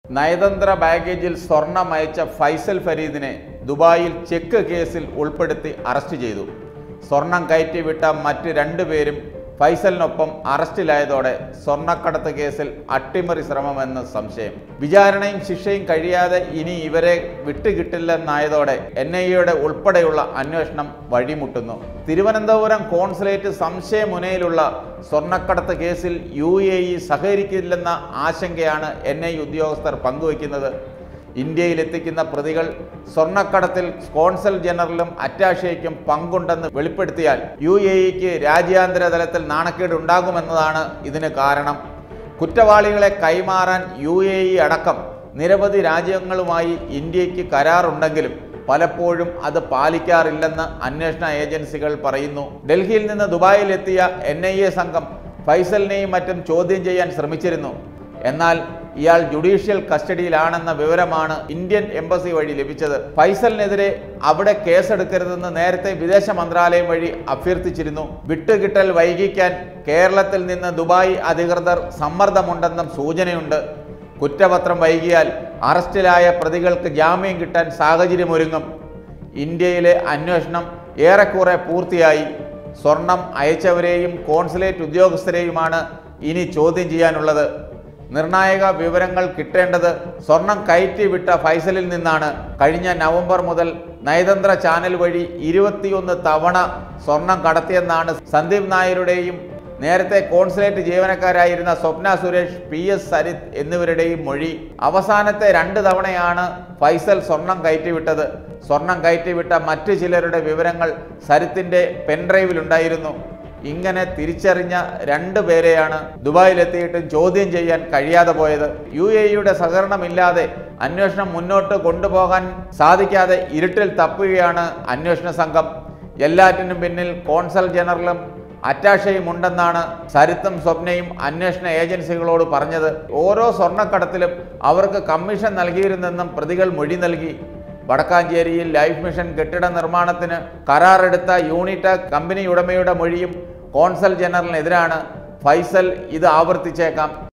നയതന്ത്ര ബാഗേജിൽ സ്വർണം അയച്ച ഫൈസൽ ഫരീദിനെ ദുബായിൽ ചെക്ക് കേസിൽ ഉൾപ്പെടുത്തി അറസ്റ്റ് ചെയ്തു സ്വർണം കയറ്റിവിട്ട മറ്റ് രണ്ടുപേരും ഫൈസലിനൊപ്പം അറസ്റ്റിലായതോടെ സ്വർണ്ണക്കടത്ത് കേസിൽ അട്ടിമറി ശ്രമമെന്ന് സംശയം വിചാരണയും ശിക്ഷയും കഴിയാതെ ഇനി ഇവരെ വിട്ടുകിട്ടില്ലെന്നായതോടെ എൻ ഐ എയുടെ ഉൾപ്പെടെയുള്ള അന്വേഷണം വഴിമുട്ടുന്നു തിരുവനന്തപുരം കോൺസുലേറ്റ് സംശയമുനയിലുള്ള സ്വർണ്ണക്കടത്ത് കേസിൽ യു എ ഇ സഹകരിക്കില്ലെന്ന ആശങ്കയാണ് എൻ ഐ ഉദ്യോഗസ്ഥർ പങ്കുവയ്ക്കുന്നത് ഇന്ത്യയിലെത്തിക്കുന്ന പ്രതികൾ സ്വർണ്ണക്കടത്തിൽ കോൺസൽ ജനറലും അറ്റാഷയ്ക്കും പങ്കുണ്ടെന്ന് വെളിപ്പെടുത്തിയാൽ യു എ ഇക്ക് രാജ്യാന്തര തലത്തിൽ നാണക്കേട് ഉണ്ടാകുമെന്നതാണ് ഇതിന് കാരണം കുറ്റവാളികളെ കൈമാറാൻ യു എ ഇ അടക്കം നിരവധി രാജ്യങ്ങളുമായി ഇന്ത്യക്ക് കരാറുണ്ടെങ്കിലും പലപ്പോഴും അത് പാലിക്കാറില്ലെന്ന് അന്വേഷണ ഏജൻസികൾ പറയുന്നു ഡൽഹിയിൽ നിന്ന് ദുബായിലെത്തിയ എൻ ഐ എ സംഘം ഫൈസലിനെയും മറ്റും ചോദ്യം ചെയ്യാൻ ശ്രമിച്ചിരുന്നു എന്നാൽ ഇയാൾ ജുഡീഷ്യൽ കസ്റ്റഡിയിലാണെന്ന വിവരമാണ് ഇന്ത്യൻ എംബസി വഴി ലഭിച്ചത് ഫൈസലിനെതിരെ അവിടെ കേസെടുക്കരുതെന്ന് നേരത്തെ വിദേശ മന്ത്രാലയം വഴി അഭ്യർത്ഥിച്ചിരുന്നു വിട്ടുകിട്ടൽ വൈകിക്കാൻ കേരളത്തിൽ നിന്ന് ദുബായ് അധികൃതർ സമ്മർദ്ദമുണ്ടെന്നും സൂചനയുണ്ട് കുറ്റപത്രം വൈകിയാൽ അറസ്റ്റിലായ പ്രതികൾക്ക് ജാമ്യം കിട്ടാൻ സാഹചര്യമൊരുങ്ങും ഇന്ത്യയിലെ അന്വേഷണം ഏറെക്കുറെ പൂർത്തിയായി സ്വർണം അയച്ചവരെയും കോൺസുലേറ്റ് ഉദ്യോഗസ്ഥരെയുമാണ് ഇനി ചോദ്യം ചെയ്യാനുള്ളത് നിർണായക വിവരങ്ങൾ കിട്ടേണ്ടത് സ്വർണം കയറ്റി വിട്ട ഫൈസലിൽ നിന്നാണ് കഴിഞ്ഞ നവംബർ മുതൽ നയതന്ത്ര ചാനൽ വഴി ഇരുപത്തിയൊന്ന് തവണ സ്വർണം കടത്തിയെന്നാണ് സന്ദീപ് നായരുടെയും നേരത്തെ കോൺസുലേറ്റ് ജീവനക്കാരായിരുന്ന സ്വപ്ന സുരേഷ് പി എസ് സരിത് എന്നിവരുടെയും മൊഴി അവസാനത്തെ രണ്ട് തവണയാണ് ഫൈസൽ സ്വർണം കയറ്റിവിട്ടത് സ്വർണം കയറ്റിവിട്ട മറ്റു ചിലരുടെ വിവരങ്ങൾ സരിത്തിന്റെ പെൻഡ്രൈവിലുണ്ടായിരുന്നു ഇങ്ങനെ തിരിച്ചറിഞ്ഞ രണ്ടു പേരെയാണ് ദുബായിലെത്തിയിട്ടും ചോദ്യം ചെയ്യാൻ കഴിയാതെ പോയത് യു എ ഇയുടെ സഹകരണമില്ലാതെ അന്വേഷണം മുന്നോട്ട് കൊണ്ടുപോകാൻ സാധിക്കാതെ ഇരുട്ടിൽ തപ്പുകയാണ് അന്വേഷണ സംഘം എല്ലാറ്റിനും പിന്നിൽ കോൺസൽ ജനറലും അറ്റാഷയും ഉണ്ടെന്നാണ് സരിത്തും സ്വപ്നയും അന്വേഷണ ഏജൻസികളോട് പറഞ്ഞത് ഓരോ സ്വർണ്ണക്കടത്തിലും അവർക്ക് കമ്മീഷൻ നൽകിയിരുന്നെന്നും പ്രതികൾ മൊഴി നൽകി വടക്കാഞ്ചേരിയിൽ ലൈഫ് മിഷൻ കെട്ടിട നിർമ്മാണത്തിന് കരാറെടുത്ത യൂണിറ്റാക് കമ്പനി ഉടമയുടെ മൊഴിയും കോൺസൽ ജനറലിനെതിരാണ് ഫൈസൽ ഇത് ആവർത്തിച്ചേക്കാം